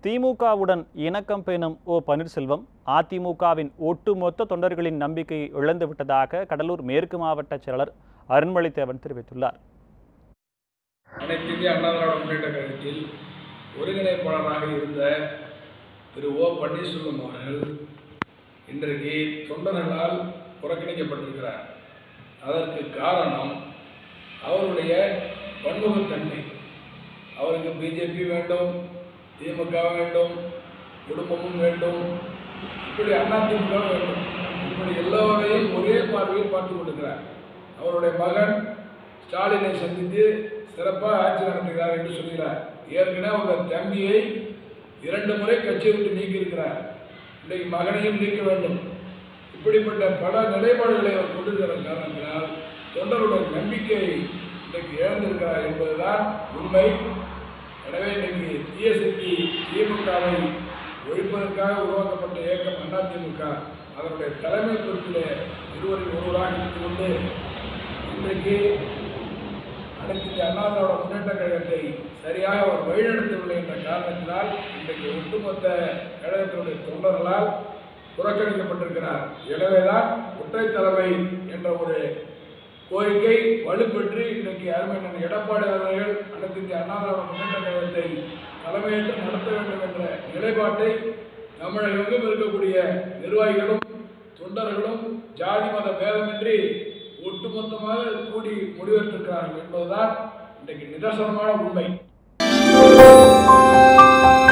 திமுகவுடன் இணக்கம் பேணும் ஓ பன்னீர்செல்வம் அதிமுகவின் ஒட்டுமொத்த தொண்டர்களின் நம்பிக்கையை இழந்து விட்டதாக கடலூர் மேற்கு மாவட்ட செயலர் அருண்மொழித்தேவன் தெரிவித்துள்ளார் அனைத்து இந்திய அண்ணா திராவிட முன்னேற்ற கழகத்தில் ஒருங்கிணைப்பாளராக இருந்த திரு ஓ பன்னீர்செல்வம் அவர்கள் இன்றைக்கு தொண்டர்களால் புறக்கணிக்கப்பட்டிருக்கிறார் அதற்கு காரணம் அவருடைய பன்முகத்தன்மை அவருக்கு பிஜேபி வேண்டும் திமுக வேண்டும் குடும்பமும் வேண்டும் இப்படி அதிமுக வேண்டும் இப்படி எல்லோரையும் ஒரே பார்வையில் பார்த்து கொண்டிருக்கிறார் அவருடைய மகன் ஸ்டாலினை சந்தித்து சிறப்பாக ஆட்சி நடத்துகிறார் என்று சொல்கிறார் ஏற்கனவே அவர் தம்பியை இரண்டு முறை கட்சியை விட்டு நீக்கியிருக்கிறார் இன்றைக்கு மகனையும் நீக்க வேண்டும் இப்படிப்பட்ட பல நிலைப்பாடுகளை அவர் கொண்டிருக்கிற காரணத்தினால் தொண்டருடைய நம்பிக்கையை இன்றைக்கு இழந்திருக்கிறார் என்பதுதான் உண்மை எனவே இன்றைக்கு தீய சக்தி திமுகவை ஒழிப்பதற்காக உருவாக்கப்பட்ட இயக்கம் அதிமுக அதனுடைய தலைமை பொறுப்பிலே இருவரில் ஒருவராக இருந்து கொண்டு இன்றைக்கு அனைத்து இந்திய அண்ணா திராவிட முன்னேற்ற கழகத்தை சரியாக அவர் வழிநடத்தவில்லை என்ற காரணத்தினால் இன்றைக்கு ஒட்டுமொத்த கழகத்தினுடைய தொண்டர்களால் புறக்கணிக்கப்பட்டிருக்கிறார் எனவேதான் ஒற்றை தலைமை என்ற ஒரு கோரிக்கை வலுப்பெற்று இன்றைக்கு அருமையான எடப்பாடி அவர்கள் அனைத்து இந்திய அண்ணா திராவிட முன்னேற்ற கழகத்தை தலைமையேற்று நடத்த வேண்டும் என்ற நிலைப்பாட்டை தமிழகெங்கும் இருக்கக்கூடிய நிர்வாகிகளும் தொண்டர்களும் ஜாதி மத பேதமின்றி ஒட்டுமொத்தமாக கூடி முடிவெடுத்திருக்கிறார்கள் என்பதுதான் இன்றைக்கு நிதர்சனமான உண்மை